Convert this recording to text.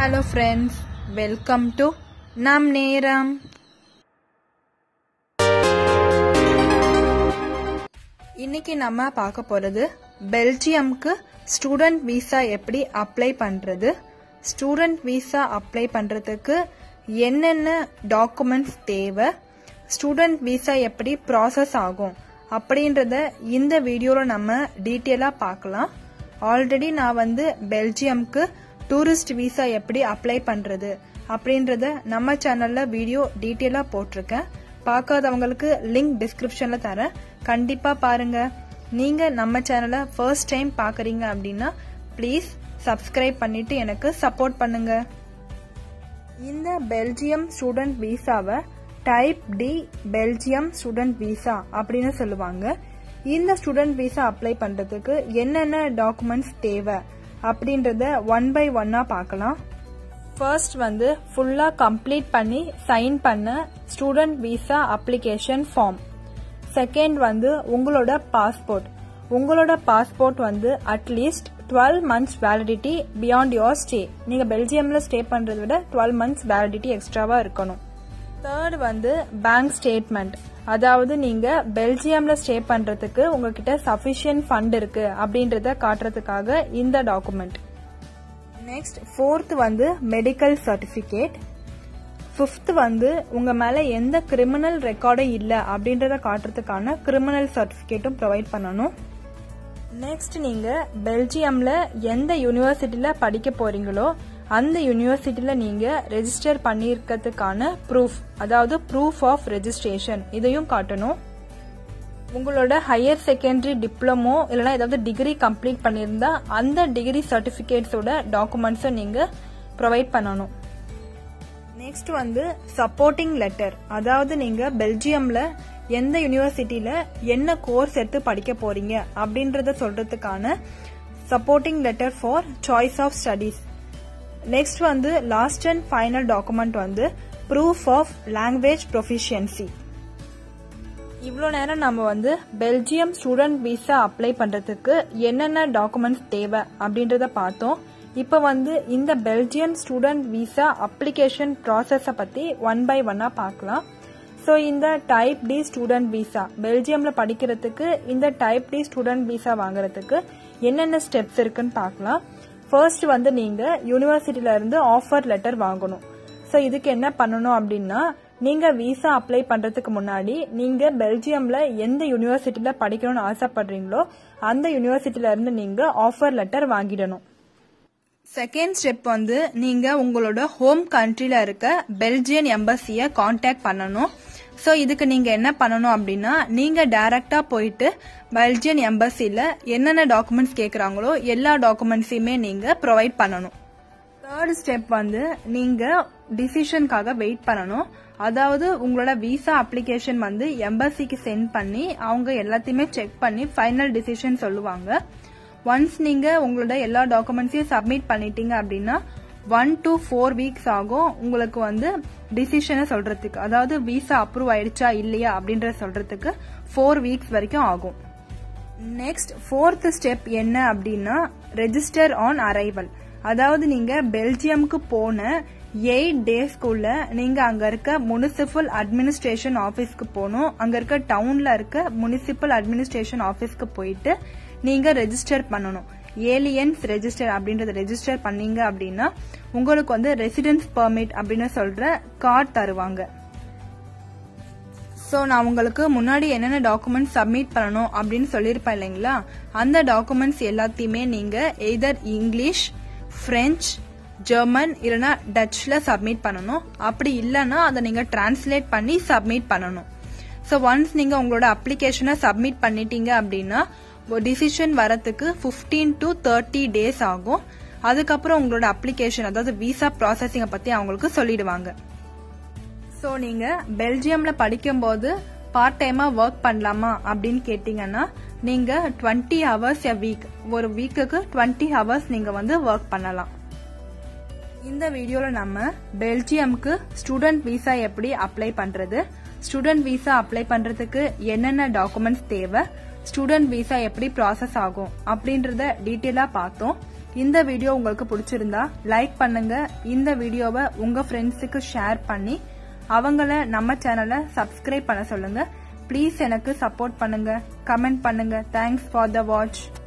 hello friends welcome to நம் நேரம் இன்னைக்கு நம்ம பார்க்க போறது பெல்ஜியம்க்கு ஸ்டூடெண்ட் விசா எப்படி அப்ளை பண்றது ஸ்டூடெண்ட் விசா அப்ளை பண்றதுக்கு என்னென்ன டாக்குமெண்ட்ஸ் தேவை ஸ்டூடெண்ட் விசா எப்படி ப்ராசஸ் ஆகும் அப்படின்றத இந்த வீடியோவில் நம்ம டீட்டெயிலாக பார்க்கலாம் ஆல்ரெடி நான் வந்து பெல்ஜியம்க்கு டூரிஸ்ட் விசா எப்படி அப்ளை பண்ணுறது அப்படின்றத நம்ம சேனலில் வீடியோ டீட்டெயிலாக போட்டிருக்கேன் பார்க்காதவங்களுக்கு லிங்க் டிஸ்கிரிப்ஷனில் தரேன் கண்டிப்பாக பாருங்க நீங்கள் நம்ம சேனலை ஃபர்ஸ்ட் டைம் பார்க்குறீங்க அப்படின்னா ப்ளீஸ் சப்ஸ்கிரைப் பண்ணிட்டு எனக்கு சப்போர்ட் பண்ணுங்க இந்த பெல்ஜியம் ஸ்டூடெண்ட் விசாவை type D Belgium student visa அப்படின்னு சொல்லுவாங்க இந்த ஸ்டூடெண்ட் விசா அப்ளை பண்றதுக்கு என்னென்ன டாக்குமெண்ட்ஸ் தேவை அப்படின்றத ஒன் பை ஒன்னா பார்க்கலாம் ஃபர்ஸ்ட் வந்து ஃபுல்லா கம்ப்ளீட் பண்ணி சைன் பண்ண student visa application form second வந்து உங்களோட பாஸ்போர்ட் உங்களோட பாஸ்போர்ட் வந்து at least twelve months validity beyond your stay நீங்க பெல்ஜியம்ல ஸ்டே பண்றதை விட டுவெல் மந்த்ஸ் வேலிடிட்டி எக்ஸ்ட்ராவா இருக்கணும் தேர்ட் வந்து பேங்க் ஸ்டேட்மெண்ட் அதாவது நீங்க பெல்ஜியம்ல ஸ்டே பண்றதுக்கு உங்ககிட்ட சஃபிஷியன்ட் ஃபண்ட் இருக்கு அப்படின்றத காட்டுறதுக்காக இந்த டாக்குமெண்ட் நெக்ஸ்ட் ஃபோர்த் வந்து மெடிக்கல் சர்டிபிகேட் ஃபிஃப்த் வந்து உங்க மேல எந்த கிரிமினல் ரெக்கார்டும் இல்ல அப்படின்றத காட்டுறதுக்கான கிரிமினல் சர்டிபிகேட்டும் ப்ரொவைட் பண்ணணும் நெக்ஸ்ட் நீங்க பெல்ஜியம்ல எந்த யூனிவர்சிட்டியில படிக்க போறீங்களோ அந்த யூனிவர்சிட்டியில நீங்க ரெஜிஸ்டர் பண்ணியிருக்கிறதுக்கான ப்ரூஃப் அதாவது ப்ரூஃப் ஆஃப் ரெஜிஸ்ட்ரேஷன் இதையும் காட்டணும் உங்களோட ஹையர் செகண்டரி டிப்ளமோ இல்லைனா ஏதாவது டிகிரி கம்ப்ளீட் பண்ணியிருந்தா அந்த டிகிரி சர்டிபிகேட்ஸோட டாக்குமெண்ட்ஸும் நீங்க ப்ரொவைட் பண்ணணும் நெக்ஸ்ட் வந்து சப்போர்ட்டிங் லெட்டர் அதாவது நீங்க பெல்ஜியம்ல எந்த யூனிவர்சிட்டியில என்ன கோர்ஸ் எடுத்து படிக்க போறீங்க அப்படின்றத சொல்றதுக்கான supporting letter for choice of studies next வந்து லாஸ்ட் அண்ட் ஃபைனல் டாக்குமெண்ட் வந்து ப்ரூஃப் ஆஃப் லாங்குவேஜ் ப்ரொஃபிஷியன்சி இவ்வளோ நேரம் நம்ம வந்து பெல்ஜியம் ஸ்டூடெண்ட் விசா அப்ளை பண்றதுக்கு என்னென்ன டாக்குமெண்ட்ஸ் தேவை அப்படின்றத பார்த்தோம் இப்போ வந்து இந்த பெல்ஜியம் ஸ்டூடெண்ட் விசா அப்ளிகேஷன் ப்ராசஸை பற்றி ஒன் பை ஒன்னாக பார்க்கலாம் ஸோ இந்த டைப் டி ஸ்டூடெண்ட் விசா பெல்ஜியமில் படிக்கிறதுக்கு இந்த டைப் டி ஸ்டூடெண்ட் விசா வாங்குறதுக்கு என்னென்ன ஸ்டெப்ஸ் இருக்குன்னு பார்க்கலாம் ஃபர்ஸ்ட் வந்து நீங்கள் யூனிவர்சிட்டியில இருந்து ஆஃபர் லெட்டர் வாங்கணும் ஸோ இதுக்கு என்ன பண்ணணும் அப்படின்னா நீங்க விசா அப்ளை பண்றதுக்கு முன்னாடி நீங்க பெல்ஜியம்ல எந்த யூனிவர்சிட்டியில படிக்கணும்னு ஆசைப்படுறீங்களோ அந்த யூனிவர்சிட்டியில இருந்து நீங்க ஆஃபர் லெட்டர் வாங்கிடணும் செகண்ட் ஸ்டெப் வந்து நீங்க உங்களோட ஹோம் கண்ட்ரில இருக்க பெல்ஜியன் எம்பசிய காண்டாக்ட் பண்ணணும் ஸோ இதுக்கு நீங்க என்ன பண்ணணும் அப்படின்னா நீங்க டைரக்டா போயிட்டு பெல்ஜியன் எம்பசில என்னென்ன டாக்குமெண்ட்ஸ் கேட்குறாங்களோ எல்லா டாக்குமெண்ட்ஸையுமே நீங்க ப்ரொவைட் பண்ணணும் தேர்ட் ஸ்டெப் வந்து நீங்க டிசிஷனுக்காக வெயிட் பண்ணணும் அதாவது உங்களோட விசா அப்ளிகேஷன் வந்து எம்பசிக்கு சென்ட் பண்ணி அவங்க எல்லாத்தையுமே செக் பண்ணி ஃபைனல் டிசிஷன் சொல்லுவாங்க ஒன்ஸ் நீங்க உங்களோட எல்லா டாக்குமெண்ட்ஸையும் சப்மிட் பண்ணிட்டீங்க அப்படின்னா ஒன் டு ஃபோர் வீக்ஸ் ஆகும் உங்களுக்கு வந்து டிசிஷனை சொல்றதுக்கு அதாவது விசா அப்ரூவ் ஆயிடுச்சா இல்லையா அப்படின்றத சொல்றதுக்கு ஃபோர் வீக்ஸ் வரைக்கும் ஆகும் நெக்ஸ்ட் ஃபோர்த் ஸ்டெப் என்ன அப்படின்னா ரெஜிஸ்டர் ஆன் அரைவல் அதாவது நீங்க பெல்ஜியம்க்கு போன எயிட் டேஸ்க்குள்ள நீங்க அங்க இருக்க முனிசிபல் அட்மினிஸ்ட்ரேஷன் ஆபீஸ்க்கு போகணும் அங்க இருக்க டவுன்ல இருக்க முனிசிபல் அட்மினிஸ்ட்ரேஷன் ஆபீஸ்க்கு போயிட்டு நீங்க ரெஜிஸ்டர் பண்ணணும் ஏலியன்ஸ் ரெஜிஸ்டர் அப்படின்றத ரெஜிஸ்டர் பண்ணீங்க அப்படின்னா உங்களுக்கு வந்து ரெசிடென்ஸ் பெர்மிட் அப்படின்னு சொல்ற கார்டு தருவாங்க ஸோ நான் உங்களுக்கு முன்னாடி என்னென்ன டாக்குமெண்ட்ஸ் சப்மிட் பண்ணணும் அப்படின்னு சொல்லியிருப்பேன் இல்லைங்களா அந்த டாக்குமெண்ட்ஸ் எல்லாத்தையுமே நீங்க எய்தர் இங்கிலீஷ் பிரெஞ்சு ஜெர்மன் இல்லைனா டச்சில் சப்மிட் பண்ணணும் அப்படி இல்லைன்னா அதை நீங்கள் டிரான்ஸ்லேட் பண்ணி சப்மிட் பண்ணணும் ஸோ ஒன்ஸ் நீங்கள் உங்களோட அப்ளிகேஷனை சப்மிட் பண்ணிட்டீங்க அப்படின்னா டிசிஷன் வரத்துக்கு ஃபிஃப்டீன் டு தேர்ட்டி டேஸ் ஆகும் அதுக்கப்புறம் உங்களோட அப்ளிகேஷன் அதாவது விசா ப்ராசஸிங்கை பற்றி அவங்களுக்கு சொல்லிடுவாங்க ஸோ நீங்கள் பெல்ஜியமில் படிக்கும்போது பார்ட் டைமாக ஒர்க் பண்ணலாமா அப்படின்னு கேட்டிங்கன்னா நீங்கள் டுவெண்ட்டி ஹவர்ஸ் எ வீக் ஒரு வீக்குக்கு டுவெண்ட்டி ஹவர்ஸ் நீங்கள் வந்து ஒர்க் பண்ணலாம் இந்த வீடியோவில் நம்ம பெல்ஜியம்க்கு ஸ்டூடெண்ட் விசா எப்படி அப்ளை பண்ணுறது ஸ்டூடெண்ட் விசா அப்ளை பண்ணுறதுக்கு என்னென்ன டாக்குமெண்ட்ஸ் தேவை ஸ்டூடெண்ட் விசா எப்படி ப்ராசஸ் ஆகும் அப்படின்றத டீட்டெயிலாக பார்த்தோம் இந்த வீடியோ உங்களுக்கு பிடிச்சிருந்தா லைக் பண்ணுங்க இந்த வீடியோவை உங்க ஃப்ரெண்ட்ஸுக்கு ஷேர் பண்ணி அவங்கள நம்ம சேனலை சப்ஸ்கிரைப் பண்ண சொல்லுங்க ப்ளீஸ் எனக்கு சப்போர்ட் பண்ணுங்க கமெண்ட் பண்ணுங்க தேங்க்ஸ் ஃபார் த வாட்ச்